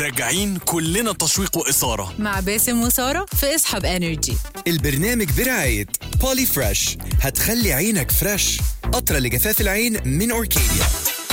راجعين كلنا تشويق وإثارة مع باسم وسارة في اسحب انرجي البرنامج برعاية بولي فريش هتخلي عينك فريش قطرة لجفاف العين من أوركيديا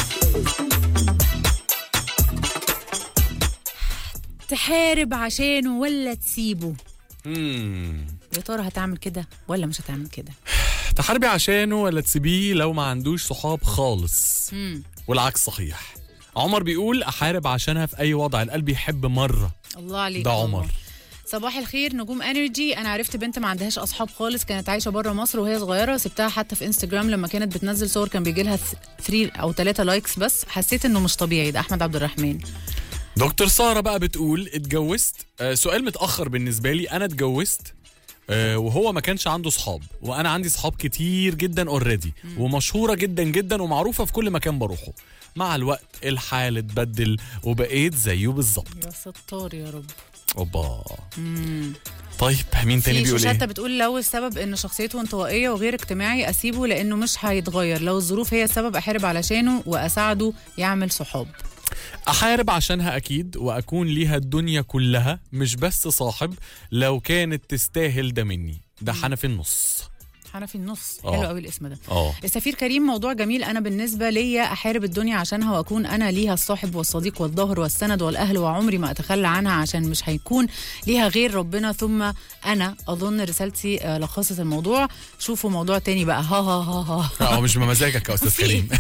تحارب عشانه ولا تسيبه مم. يا ترى هتعمل كده ولا مش هتعمل كده تحاربي عشانه ولا تسيبيه لو ما عندوش صحاب خالص مم. والعكس صحيح عمر بيقول احارب عشانها في اي وضع القلب يحب مره الله عليك ده والله. عمر. صباح الخير نجوم انرجي انا عرفت بنت ما عندهاش اصحاب خالص كانت عايشه بره مصر وهي صغيره سبتها حتى في انستجرام لما كانت بتنزل صور كان بيجي لها 3 او 3 لايكس بس حسيت انه مش طبيعي ده احمد عبد الرحمن دكتور ساره بقى بتقول اتجوزت آه سؤال متاخر بالنسبه لي انا اتجوزت آه وهو ما كانش عنده صحاب وانا عندي صحاب كتير جدا اوريدي ومشهوره جدا جدا ومعروفه في كل مكان بروحه مع الوقت الحال اتبدل وبقيت زيه بالظبط يا ستار يا رب اوبا طيب مين تاني في بيقول شوشته ايه بتقول لو السبب ان شخصيته انطوائيه وغير اجتماعي اسيبه لانه مش هيتغير لو الظروف هي السبب احارب علشانه واساعده يعمل صحاب احارب عشانها اكيد واكون ليها الدنيا كلها مش بس صاحب لو كانت تستاهل ده مني ده حنفي النص حنفي النص آه. حلو قوي الاسم ده اه السفير كريم موضوع جميل انا بالنسبه ليا احارب الدنيا عشانها واكون انا ليها الصاحب والصديق والظهر والسند والاهل وعمري ما اتخلى عنها عشان مش هيكون ليها غير ربنا ثم انا اظن رسالتي آه، لخصت الموضوع شوفوا موضوع تاني بقى ها ها ها ها اه مش بمزاجك يا استاذ كريم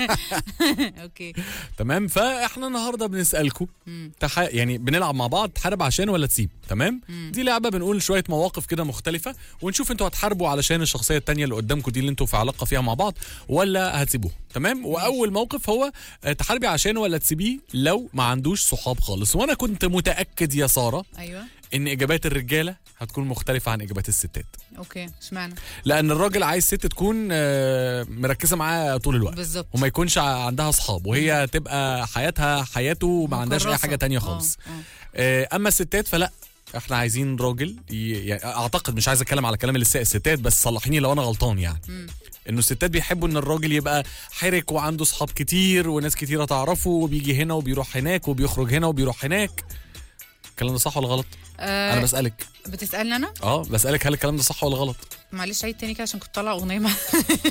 اوكي تمام فاحنا النهارده بنسالكم تح... يعني بنلعب مع بعض تحارب عشان ولا تسيب تمام دي لعبه بنقول شويه مواقف كده مختلفه ونشوف انتوا هتحاربوا علشان الشخصيه التانية اللي قدامكم دي اللي انتوا في علاقه فيها مع بعض ولا هتسيبوه تمام واول موقف هو آه، تحاربي عشان ولا تسيبيه لو ما عندوش صحاب خالص وانا كنت متاكد يا ساره ايوه ان اجابات الرجاله هتكون مختلفه عن اجابات الستات اوكي اشمعنى لان الراجل عايز ست تكون آه، مركزه معاه طول الوقت بالظبط. وما يكونش ع- عندها اصحاب وهي تبقى حياتها حياته وما عندهاش اي مكرسة. حاجه تانية آه، خالص آه. آه، اما الستات فلا احنا عايزين راجل ي... يعني اعتقد مش عايز اتكلم على كلام الس- الستات بس صلحيني لو انا غلطان يعني انه الستات بيحبوا ان الراجل يبقى حرك وعنده صحاب كتير وناس كتيره تعرفه وبيجي هنا وبيروح هناك وبيخرج هنا وبيروح هناك الكلام ده صح ولا غلط؟ آه انا بسالك بتسالني انا اه بسالك هل الكلام ده صح ولا غلط؟ معلش عيد تاني كده عشان كنت طالعه اغنيه مع...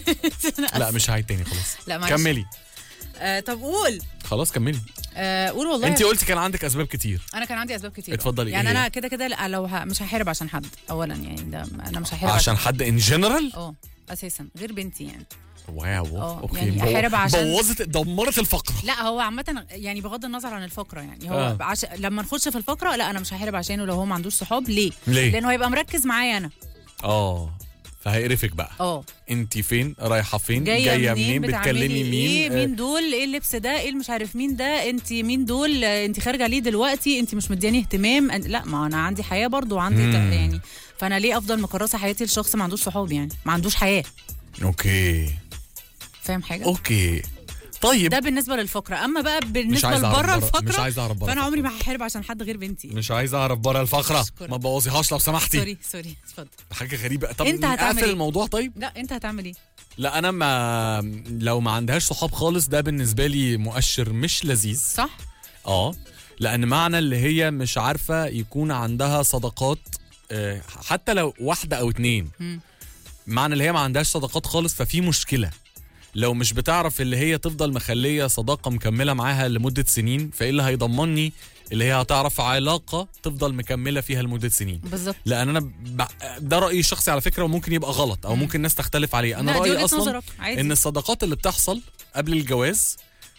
لا مش هعيد تاني خلاص لا معلش كملي آه طب قول خلاص كملي آه قول والله انت قلتي كان عندك اسباب كتير انا كان عندي اسباب كتير اتفضلي، يعني ايه هي؟ انا كده كده لا، لو ه... مش هحارب عشان حد اولا يعني ده انا مش هحارب عشان حد ان جنرال اه اساسا غير بنتي يعني واو اه، اوكي يعني بو- أحارب عشان- بوظت دمرت الفقره لا هو عامة يعني بغض النظر عن الفقرة يعني هو آه. آه. عش... لما نخش في الفقرة لا أنا مش هحارب عشانه لو هو ما عندوش صحاب ليه؟ ليه؟ لأنه هيبقى مركز معايا أنا اه فهيقرفك بقى اه انت فين رايحه فين جاية, منين, بتكلمي بتعملي مين ايه آه، مين دول ايه اللبس ده ايه مش عارف مين ده انت مين دول آه، انت خارجه ليه دلوقتي انت مش مدياني اهتمام أن- لا ما انا عندي حياه برضو وعندي ت- مم. يعني فانا ليه افضل مكرسه حياتي لشخص ما عندوش صحاب يعني ما عندوش حياه اوكي فاهم حاجه اوكي طيب ده بالنسبه للفقره اما بقى مش بالنسبه عايز أعرف لبره برا- الفقره مش عايز اعرف بره فانا الفقرة. عمري ما هحارب عشان حد غير بنتي مش عايز اعرف بره الفقره أشكرك. ما تبوظيهاش لو سمحتي سوري سوري اتفضل حاجه غريبه طب انت هتعمل نقفل ايه؟ الموضوع طيب لا انت هتعمل ايه لا انا ما لو ما عندهاش صحاب خالص ده بالنسبه لي مؤشر مش لذيذ صح اه لان معنى اللي هي مش عارفه يكون عندها صداقات آه، حتى لو واحده او اتنين مم. معنى اللي هي ما عندهاش صداقات خالص ففي مشكله لو مش بتعرف اللي هي تفضل مخليه صداقه مكمله معاها لمده سنين فايه اللي هيضمني اللي هي هتعرف علاقه تفضل مكمله فيها لمده سنين بالظبط لان انا ب... ده رايي الشخصي على فكره وممكن يبقى غلط او ممكن الناس تختلف عليه انا لا، دي رايي وجهة اصلا نظرك، عادي. ان الصداقات اللي بتحصل قبل الجواز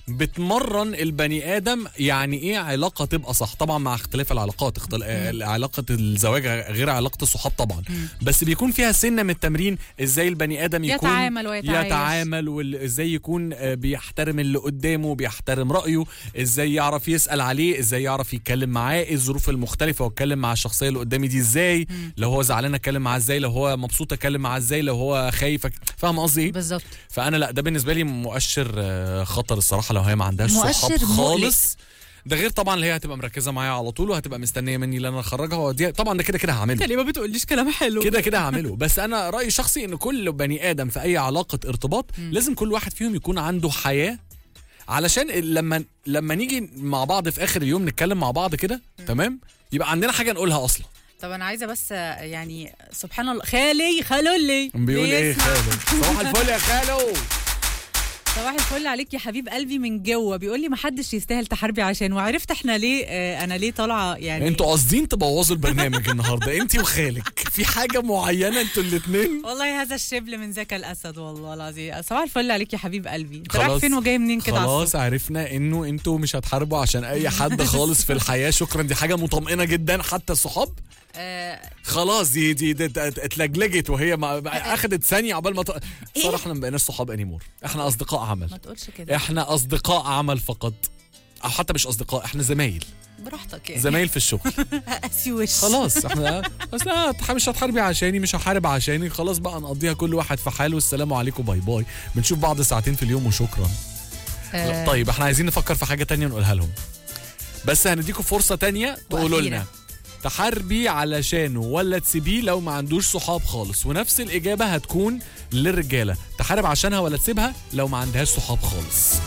بتمرن البني ادم يعني ايه علاقه تبقى صح طبعا مع اختلاف العلاقات اختل... آه، علاقه الزواج غير علاقه الصحاب طبعا بس بيكون فيها سنه من التمرين ازاي البني ادم يكون يتعامل ويتعايش. يتعامل وازاي يكون آه، بيحترم اللي قدامه بيحترم رايه ازاي يعرف يسال عليه ازاي يعرف يتكلم معاه ايه الظروف المختلفه واتكلم مع الشخصيه اللي قدامي دي ازاي لو هو زعلان اتكلم معاه ازاي لو هو مبسوط اتكلم معاه ازاي لو هو خايف أك- فاهم قصدي ايه بالظبط فانا لا ده بالنسبه لي مؤشر آه، خطر الصراحه لو هي ما عندهاش مؤشر صحاب مقلق. خالص ده غير طبعا اللي هي هتبقى مركزه معايا على طول وهتبقى مستنيه مني ان انا اخرجها ودي طبعا ده كده كده هعمله ليه ما بتقوليش كلام حلو كده كده هعمله بس انا رايي شخصي ان كل بني ادم في اي علاقه ارتباط لازم كل واحد فيهم يكون عنده حياه علشان لما لما نيجي مع بعض في اخر اليوم نتكلم مع بعض كده تمام يبقى عندنا حاجه نقولها اصلا طب انا عايزه بس آه، يعني سبحان الله خالي خالولي بيقول ايه بيسمع. خالو صباح الفل يا خالو صباح الفل عليك يا حبيب قلبي من جوه بيقول لي ما حدش يستاهل تحاربي عشان وعرفت احنا ليه آه، انا ليه طالعه يعني انتوا قاصدين تبوظوا البرنامج النهارده انت وخالك في حاجه معينه انتوا الاثنين والله هذا الشبل من ذكى الاسد والله العظيم صباح الفل عليك يا حبيب قلبي انت رايح خلاص. فين وجاي منين كده على خلاص الصبح؟ عرفنا انه انتوا مش هتحاربوا عشان اي حد خالص في الحياه شكرا دي حاجه مطمئنه جدا حتى الصحاب آه، خلاص دي دي, دي, دي اتلجلجت وهي ما اخذت ثانيه عقبال ما ت- صراحه احنا ما بقيناش صحاب انيمور احنا اصدقاء عمل ما تقولش كده احنا اصدقاء عمل فقط او حتى مش اصدقاء احنا زمايل براحتك يعني زمايل في الشغل قاسي وش خلاص احنا بس لا مش هتحاربي عشاني مش هحارب عشاني خلاص بقى نقضيها كل واحد في حاله والسلام عليكم باي باي بنشوف بعض ساعتين في اليوم وشكرا آه، طيب احنا عايزين نفكر في حاجه تانية نقولها لهم بس هنديكم فرصه تانية تقولوا وأخيرة. لنا تحاربي علشانه ولا تسيبيه لو ما عندوش صحاب خالص ونفس الاجابه هتكون للرجاله تحارب عشانها ولا تسيبها لو ما عندهاش صحاب خالص